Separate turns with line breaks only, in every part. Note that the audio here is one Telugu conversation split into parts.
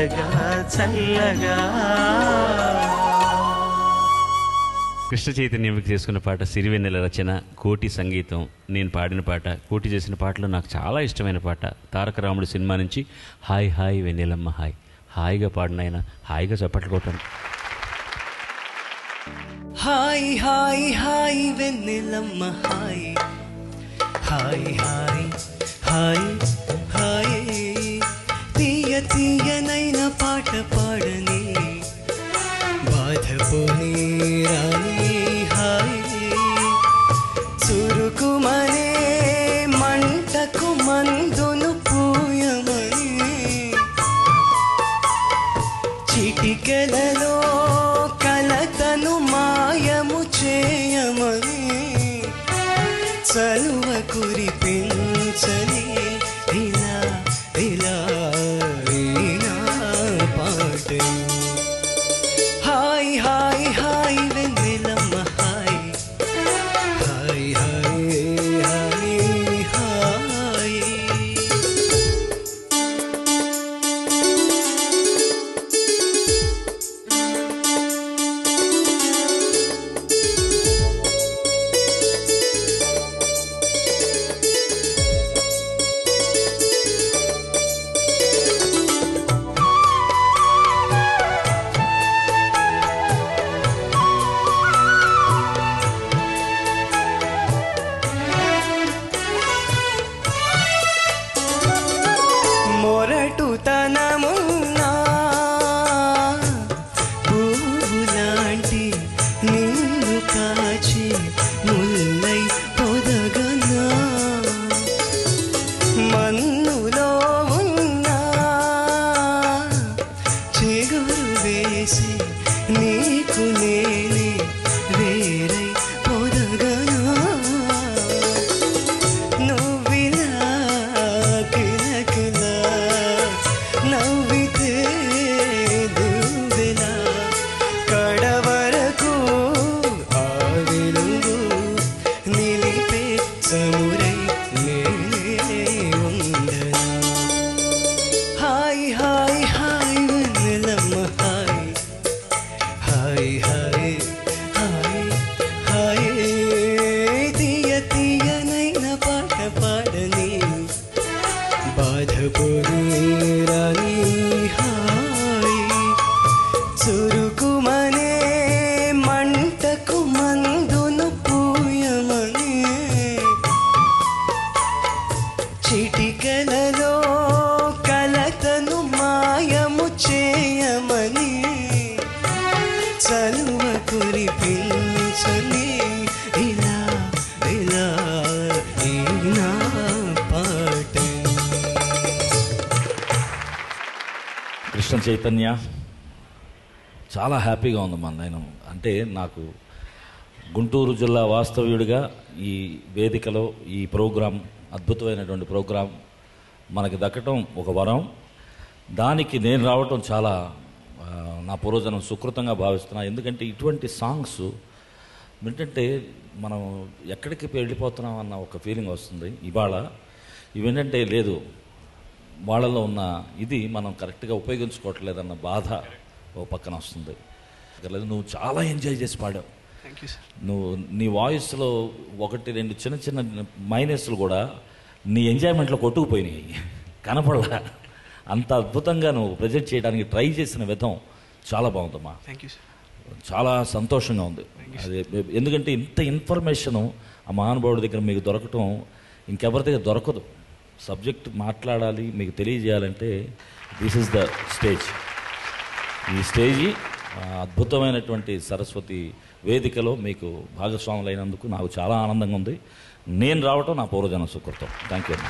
చల్లగా చల్లగా
కృష్ణ చైతన్యంకి చేసుకున్న పాట సిరివెన్నెల రచన కోటి సంగీతం నేను పాడిన పాట కోటి చేసిన పాటలో నాకు చాలా ఇష్టమైన పాట తారక రాముడు సినిమా నుంచి హాయ్ హాయ్ వెన్నెలమ్మ హాయ్ హాయిగా పాడిన ఆయన హాయిగా చప్పట్లు కొట్టాను
హాయ్ హాయ్ హాయ్ వెన్నెలమ్మ హాయ్ హాయ్ హాయ్ హాయ్ హాయ్ తీయ తీయనైన పాట పాడని బాధపోని రాని హాయ్ చురుకుమనే మంటకు మందును పూయమని చిటికెలలో కలతను మాయము చేయమని చలువ కురిపించని ఇలా ఇలా ఇలా పాట హాయ్ హాయ్ హాయ్ వెన్నెలమ్మ హాయ్ హాయ్ హాయ్ హాయ్ హాయ్ మొరటుతనమున్నా పువ్వులాంటి నిన్ను కాచి ముల్లై పొదగనా మన్నులో ఉన్నా చిగురు వేసి నీకు నేనే వేరై పొదగనా నువ్విలా కిలకిలా నవ్వితే దువ్వెలా కడవరకు ఆ వెలుగు నిలిపే సమురై నేనే ఉండనా హాయ్ హాయ్ హాయ్ వెన్నెలమ్మ హాయ్ హాయ్ హాయ్ హాయ్ హాయ్ తీయ తీయనైన పాట పాడని బాధపోని రాని హాయ్ చురుకుమనే మంటకు మందును పూయమని చిటికలలో కలతను మాయము చేయమని చలువ కురిపించని ఇలా ఇలా ఈ నా పాటని
కృష్ణ చైతన్య చాలా హ్యాపీగా ఉంది మన నేను అంటే నాకు గుంటూరు జిల్లా వాస్తవ్యుడిగా ఈ వేదికలో ఈ ప్రోగ్రాం అద్భుతమైనటువంటి ప్రోగ్రాం మనకి దక్కటం ఒక వరం దానికి నేను రావటం చాలా ఆ, నా పూర్వజనం సుకృతంగా భావిస్తున్నా ఎందుకంటే ఇటువంటి సాంగ్స్ ఏంటంటే మనం ఎక్కడికి వెళ్ళిపోతున్నాం అన్న ఒక ఫీలింగ్ వస్తుంది ఇవాళ ఇవేంటంటే లేదు వాళ్ళలో ఉన్న ఇది మనం కరెక్ట్గా ఉపయోగించుకోవట్లేదన్న బాధ ఓ పక్కన వస్తుంది లేదు నువ్వు చాలా ఎంజాయ్ చేసి పాడావు నువ్వు నీ వాయిస్లో ఒకటి రెండు చిన్న చిన్న మైనస్లు కూడా నీ ఎంజాయ్మెంట్లో కొట్టుకుపోయినాయి కనపడలా అంత అద్భుతంగా నువ్వు ప్రజెంట్ చేయడానికి ట్రై చేసిన విధం చాలా బాగుందమ్మా
థ్యాంక్ యూ సార్
చాలా సంతోషంగా ఉంది అదే ఎందుకంటే ఇంత ఇన్ఫర్మేషను ఆ మహానుభావుడి దగ్గర మీకు దొరకటం ఇంకెవరి దగ్గర దొరకదు సబ్జెక్ట్ మాట్లాడాలి మీకు తెలియజేయాలంటే దిస్ ఇస్ ద స్టేజ్ ఈ స్టేజీ ఆ, అద్భుతమైనటువంటి సరస్వతి వేదికలో మీకు భాగస్వాములైనందుకు నాకు చాలా ఆనందంగా ఉంది నేను రావటం నా పూర్వజన సుకృతం థ్యాంక్ యూ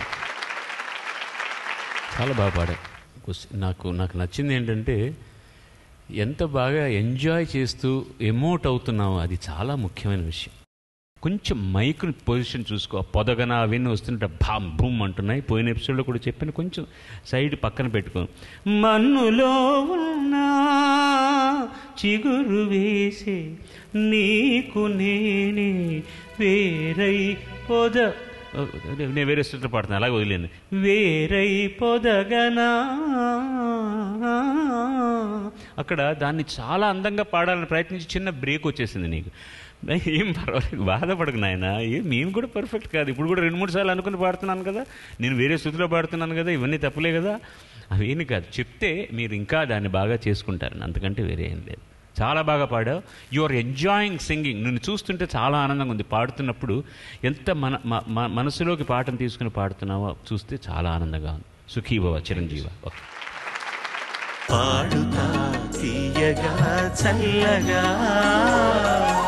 చాలా బాగా పాడా నాకు నాకు నచ్చింది ఏంటంటే ఎంత బాగా ఎంజాయ్ చేస్తూ ఎమోట్ అవుతున్నావు అది చాలా ముఖ్యమైన విషయం కొంచెం మైక్ పొజిషన్ చూసుకో ఆ పొదగన అవన్నీ వస్తుంటే బామ్ బూమ్ అంటున్నాయి పోయిన ఎపిసోడ్లో కూడా చెప్పాను కొంచెం సైడ్ పక్కన పెట్టుకో మన్నులో ఉన్నా చిగురు వేసే నీకు నేనే వేరై పొద నేను వేరే స్థితిలో పాడుతున్నాను అలాగే వదిలేను వేరై పొదగనా అక్కడ దాన్ని చాలా అందంగా పాడాలని ప్రయత్నించి చిన్న బ్రేక్ వచ్చేసింది నీకు ఏం పర్వాలేదు బాధపడకు నాయన ఏం మేము కూడా పర్ఫెక్ట్ కాదు ఇప్పుడు కూడా రెండు మూడు సార్లు అనుకుని పాడుతున్నాను కదా నేను వేరే స్థితిలో పాడుతున్నాను కదా ఇవన్నీ తప్పులే కదా అవేమి కాదు చెప్తే మీరు ఇంకా దాన్ని బాగా చేసుకుంటారు అంతకంటే వేరే ఏం లేదు చాలా బాగా పాడావు యు ఆర్ ఎంజాయింగ్ సింగింగ్ నిన్ను చూస్తుంటే చాలా ఆనందంగా ఉంది పాడుతున్నప్పుడు ఎంత మన మ- మ- మనసులోకి పాటను తీసుకుని పాడుతున్నావో చూస్తే చాలా ఆనందంగా ఉంది సుఖీభవ చిరంజీవ ఓకే
పాడుతా తీయగా చల్లగా